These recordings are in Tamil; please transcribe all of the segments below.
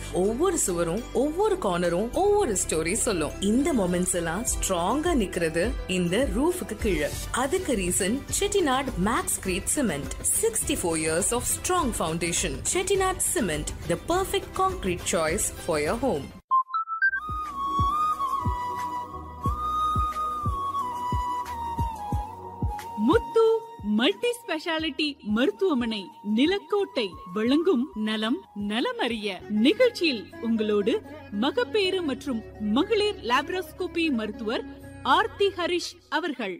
ஒவ்வொரு சுவரும் ஒவ்வொரு கார்னரும் ஒவ்வொரு ஸ்டோரி சொல்லும் இந்த மொமெண்ட்ஸ் எல்லாம் ஸ்ட்ராங்கா நிக்கிறது இந்த ரூஃபுக்கு கீழே அதுக்கு reason Chettinad maxcrete cement sixty four years of strong foundation Chettinad cement the perfect concrete choice for your home Muthu multi speciality மருத்துவமனை நிலக்கோட்டை வழங்கும் நலம் நலமறிய நிகழ்ச்சியில் உங்களோடு மகப்பேறு மற்றும் மகளிர் லாப்ரோஸ்கோபி மருத்துவர் ஆர்த்தி ஹரிஷ் அவர்கள்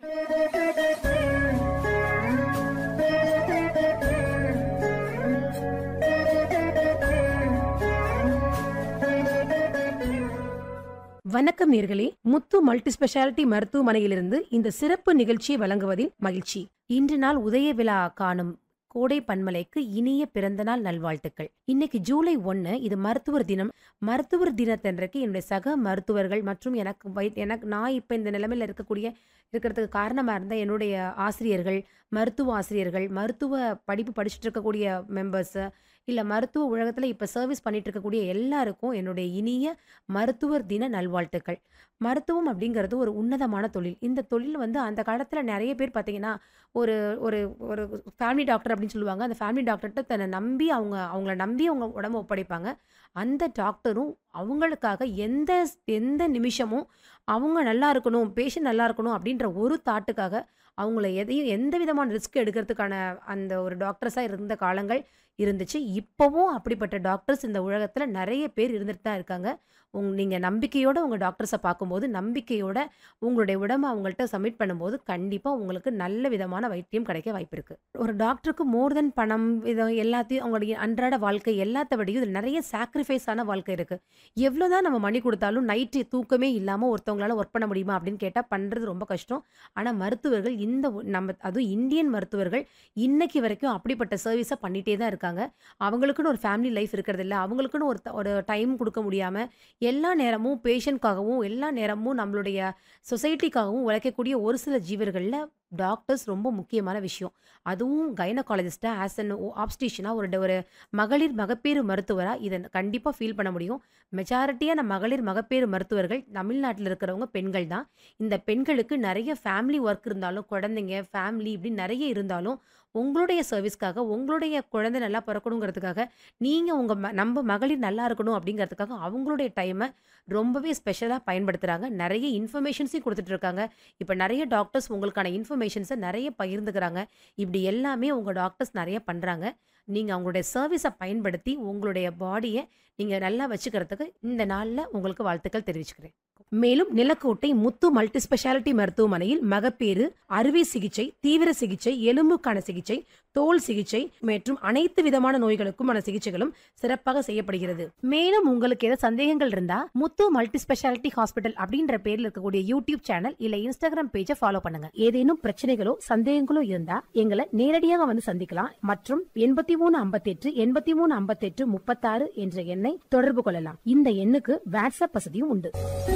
வணக்கம் நேர்களே முத்து மல்டி ஸ்பெஷாலிட்டி மருத்துவமனையிலிருந்து இந்த சிறப்பு நிகழ்ச்சியை வழங்குவதில் மகிழ்ச்சி இன்று நாள் உதய விழா காணும் கோடை பன்மலைக்கு இனிய பிறந்தநாள் நல்வாழ்த்துக்கள் இன்னைக்கு ஜூலை ஒன்னு இது மருத்துவர் தினம் மருத்துவர் தினத்தன்றைக்கு என்னுடைய சக மருத்துவர்கள் மற்றும் எனக்கு வை எனக்கு நான் இப்போ இந்த நிலைமையில இருக்கக்கூடிய இருக்கிறதுக்கு காரணமாக இருந்த என்னுடைய ஆசிரியர்கள் மருத்துவ ஆசிரியர்கள் மருத்துவ படிப்பு படிச்சுட்டு இருக்கக்கூடிய மெம்பர்ஸு இல்லை மருத்துவ உலகத்தில் இப்போ சர்வீஸ் பண்ணிட்டு இருக்கக்கூடிய எல்லாருக்கும் என்னுடைய இனிய மருத்துவர் தின நல்வாழ்த்துக்கள் மருத்துவம் அப்படிங்கிறது ஒரு உன்னதமான தொழில் இந்த தொழில் வந்து அந்த காலத்தில் நிறைய பேர் பார்த்தீங்கன்னா ஒரு ஒரு ஒரு ஃபேமிலி டாக்டர் அப்படின்னு சொல்லுவாங்க அந்த ஃபேமிலி டாக்டர்கிட்ட தன்னை நம்பி அவங்க அவங்கள நம்பி அவங்க உடம்ப ஒப்படைப்பாங்க அந்த டாக்டரும் அவங்களுக்காக எந்த எந்த நிமிஷமும் அவங்க நல்லா இருக்கணும் பேஷண்ட் நல்லா இருக்கணும் அப்படின்ற ஒரு தாட்டுக்காக அவங்கள எதையும் எந்த விதமான ரிஸ்க் எடுக்கிறதுக்கான அந்த ஒரு டாக்டர்ஸாக இருந்த காலங்கள் இருந்துச்சு இப்போவும் அப்படிப்பட்ட டாக்டர்ஸ் இந்த உலகத்தில் நிறைய பேர் இருந்துட்டு தான் இருக்காங்க உங் நீங்கள் நம்பிக்கையோட உங்கள் டாக்டர்ஸை பார்க்கும்போது நம்பிக்கையோட உங்களுடைய உடம்பை அவங்கள்ட்ட சப்மிட் பண்ணும்போது கண்டிப்பாக உங்களுக்கு நல்ல விதமான வைத்தியம் கிடைக்க வாய்ப்பு இருக்குது ஒரு டாக்டருக்கு மோர் தென் பணம் இதை எல்லாத்தையும் அவங்களுடைய அன்றாட வாழ்க்கை எல்லாத்த விடையும் இதில் நிறைய சாக்ரிஃபைஸான வாழ்க்கை இருக்குது எவ்வளோ தான் நம்ம மணி கொடுத்தாலும் நைட்டு தூக்கமே இல்லாமல் ஒருத்தவங்களால ஒர்க் பண்ண முடியுமா அப்படின்னு கேட்டால் பண்ணுறது ரொம்ப கஷ்டம் ஆனால் மருத்துவர்கள் இந்த ஒ- நம்ம அதுவும் இந்தியன் மருத்துவர்கள் இன்னைக்கு வரைக்கும் அப்படிப்பட்ட சர்வீஸை பண்ணிகிட்டே தான் இருக்காங்க அவங்களுக்குன்னு ஒரு ஃபேமிலி லைஃப் இருக்கிறது இல்லை அவங்களுக்குன்னு ஒரு த- ஒரு டைம் கொடுக்க முடியாமல் எல்லா நேரமும் பேஷண்ட்காகவும் எல்லா நேரமும் நம்மளுடைய சொசைட்டிக்காகவும் உழைக்கக்கூடிய ஒரு சில ஜீவர்களில் டாக்டர்ஸ் ரொம்ப முக்கியமான விஷயம் அதுவும் கைனகாலஜிஸ்ட்டாக ஆஸ் அன் ஆப்ஸ்டிஷனாக ஒரு ட- ஒரு மகளிர் மகப்பேறு மருத்துவராக இதை கண்டிப்பாக ஃபீல் பண்ண முடியும் மெஜாரிட்டியான மகளிர் மகப்பேறு மருத்துவர்கள் தமிழ்நாட்டில் இருக்கிறவங்க பெண்கள் தான் இந்த பெண்களுக்கு நிறைய ஃபேமிலி ஒர்க் இருந்தாலும் குழந்தைங்க ஃபேமிலி இப்படி நிறைய இருந்தாலும் உங்களுடைய சர்வீஸ்க்காக உங்களுடைய குழந்தை நல்லா பிறக்கணுங்கிறதுக்காக நீங்கள் உங்கள் ம நம்ம மகளிர் நல்லா இருக்கணும் அப்படிங்கிறதுக்காக அவங்களுடைய டைமை ரொம்பவே ஸ்பெஷலாக பயன்படுத்துகிறாங்க நிறைய இன்ஃபர்மேஷன்ஸையும் கொடுத்துட்டு இருக்காங்க இப்போ நிறைய டாக்டர்ஸ் உங்களுக்கான இன்ஃபர்மேஷன்ஸை நிறைய பகிர்ந்துக்கிறாங்க இப்படி எல்லாமே உங்கள் டாக்டர்ஸ் நிறைய பண்ணுறாங்க நீங்கள் அவங்களுடைய சர்வீஸை பயன்படுத்தி உங்களுடைய பாடியை நீங்கள் நல்லா வச்சுக்கிறதுக்கு இந்த நாளில் உங்களுக்கு வாழ்த்துக்கள் தெரிவிச்சுக்கிறேன் மேலும் நிலக்கோட்டை முத்து மல்டி ஸ்பெஷாலிட்டி மருத்துவமனையில் மகப்பேறு அறுவை சிகிச்சை தீவிர சிகிச்சை எலும்புக்கான சிகிச்சை தோல் சிகிச்சை மற்றும் அனைத்து விதமான நோய்களுக்குமான சிகிச்சைகளும் சிறப்பாக செய்யப்படுகிறது மேலும் உங்களுக்கு ஏதாவது சந்தேகங்கள் இருந்தா முத்து மல்டி ஸ்பெஷாலிட்டி ஹாஸ்பிட்டல் அப்படின்ற பேர்ல இருக்கக்கூடிய யூடியூப் சேனல் இல்ல இன்ஸ்டாகிராம் பேஜை ஃபாலோ பண்ணுங்க ஏதேனும் பிரச்சனைகளோ சந்தேகங்களோ இருந்தா எங்களை நேரடியாக வந்து சந்திக்கலாம் மற்றும் எண்பத்தி மூணு ஐம்பத்தெட்டு எண்பத்தி மூணு ஐம்பத்தெட்டு முப்பத்தாறு என்ற எண்ணை தொடர்பு கொள்ளலாம் இந்த எண்ணுக்கு வாட்ஸ்அப் வசதியும் உண்டு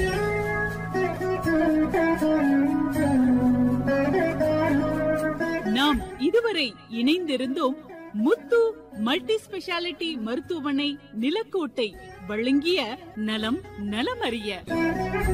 நாம் இதுவரை இணைந்திருந்தோம் முத்து மல்டி ஸ்பெஷாலிட்டி மருத்துவமனை நிலக்கோட்டை வழங்கிய நலம் நலமறிய